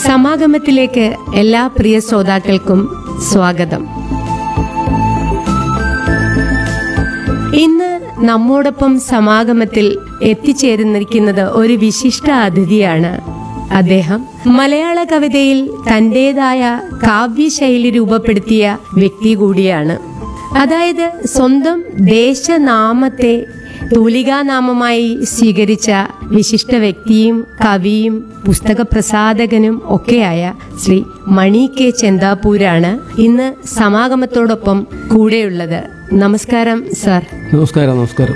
സമാഗമത്തിലേക്ക് എല്ലാ പ്രിയ ശ്രോതാക്കൾക്കും സ്വാഗതം ഇന്ന് നമ്മോടൊപ്പം സമാഗമത്തിൽ എത്തിച്ചേർന്നിരിക്കുന്നത് ഒരു വിശിഷ്ട അതിഥിയാണ് അദ്ദേഹം മലയാള കവിതയിൽ തന്റേതായ കാവ്യശൈലി രൂപപ്പെടുത്തിയ വ്യക്തി കൂടിയാണ് അതായത് സ്വന്തം ദേശനാമത്തെ തൂലികാനാമമായി സ്വീകരിച്ച വിശിഷ്ട വ്യക്തിയും കവിയും പുസ്തക പ്രസാധകനും ഒക്കെയായ ശ്രീ മണി കെ ചെന്താപ്പൂരാണ് ഇന്ന് സമാഗമത്തോടൊപ്പം കൂടെയുള്ളത് നമസ്കാരം സാർ നമസ്കാരം നമസ്കാരം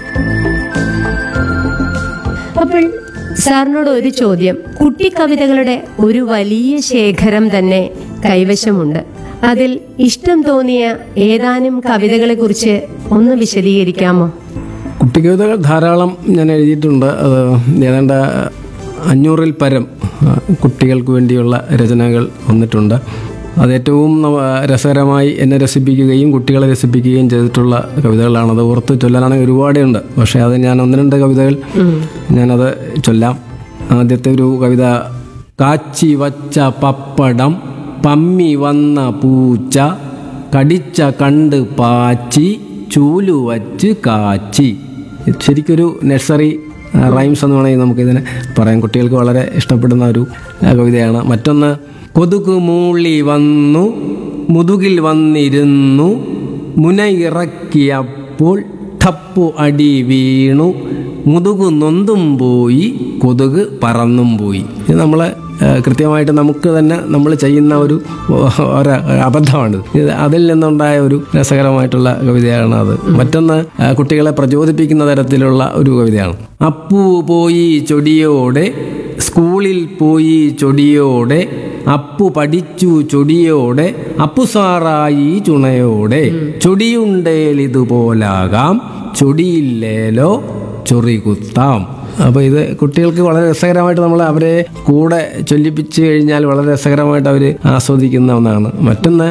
അപ്പോൾ സാറിനോട് ഒരു ചോദ്യം കുട്ടിക്കവിതകളുടെ ഒരു വലിയ ശേഖരം തന്നെ കൈവശമുണ്ട് അതിൽ ഇഷ്ടം തോന്നിയ ഏതാനും കവിതകളെ കുറിച്ച് ഒന്ന് വിശദീകരിക്കാമോ കുട്ടിക്കവിതകൾ ധാരാളം ഞാൻ എഴുതിയിട്ടുണ്ട് അത് ഏതാണ്ട് അഞ്ഞൂറിൽ പരം ആ, കുട്ടികൾക്ക് വേണ്ടിയുള്ള രചനകൾ വന്നിട്ടുണ്ട് അത് ഏറ്റവും നവ- രസകരമായി എന്നെ രസിപ്പിക്കുകയും കുട്ടികളെ രസിപ്പിക്കുകയും ചെയ്തിട്ടുള്ള കവിതകളാണ് അത് ഓർത്ത് ചൊല്ലാനാണെങ്കിൽ ഒരുപാടേ ഉണ്ട് പക്ഷേ അത് ഞാൻ ഒന്ന് രണ്ട് കവിതകൾ ഞാനത് ചൊല്ലാം ആദ്യത്തെ ഒരു കവിത കാച്ചി വച്ച പപ്പടം പമ്മി വന്ന പൂച്ച കടിച്ച കണ്ട് പാച്ചി ചൂലു വച്ച് കാച്ചി ശരിക്കൊരു നഴ്സറി റൈംസ് എന്ന് വേണമെങ്കിൽ നമുക്കിതിനെ പറയാം കുട്ടികൾക്ക് വളരെ ഇഷ്ടപ്പെടുന്ന ഒരു ആ, കവിതയാണ് മറ്റൊന്ന് കൊതുക് മൂളി വന്നു മുതുകിൽ വന്നിരുന്നു മുനയിറക്കിയപ്പോൾ ടപ്പു അടി വീണു മുതുകു നൊന്തും പോയി കൊതുക് പറന്നും പോയി ഇത് നമ്മളെ ആ, കൃത്യമായിട്ട് നമുക്ക് തന്നെ നമ്മൾ ചെയ്യുന്ന ഒരു ഒരു അബദ്ധമാണ് ഇത് അതിൽ നിന്നുണ്ടായ ഒരു രസകരമായിട്ടുള്ള കവിതയാണ് അത് മറ്റൊന്ന് ആ, കുട്ടികളെ പ്രചോദിപ്പിക്കുന്ന തരത്തിലുള്ള ഒരു കവിതയാണ് അപ്പു പോയി ചൊടിയോടെ സ്കൂളിൽ പോയി ചൊടിയോടെ അപ്പു പഠിച്ചു ചൊടിയോടെ അപ്പു സാറായി ചുണയോടെ ചൊടിയുണ്ടേൽ ഇതുപോലാകാം ചൊടിയില്ലേലോ ചൊറി കുത്താം അപ്പോൾ ഇത് കുട്ടികൾക്ക് വളരെ രസകരമായിട്ട് നമ്മൾ അവരെ കൂടെ ചൊല്ലിപ്പിച്ച് കഴിഞ്ഞാൽ വളരെ രസകരമായിട്ട് അവർ ആസ്വദിക്കുന്ന ഒന്നാണ് മറ്റൊന്ന്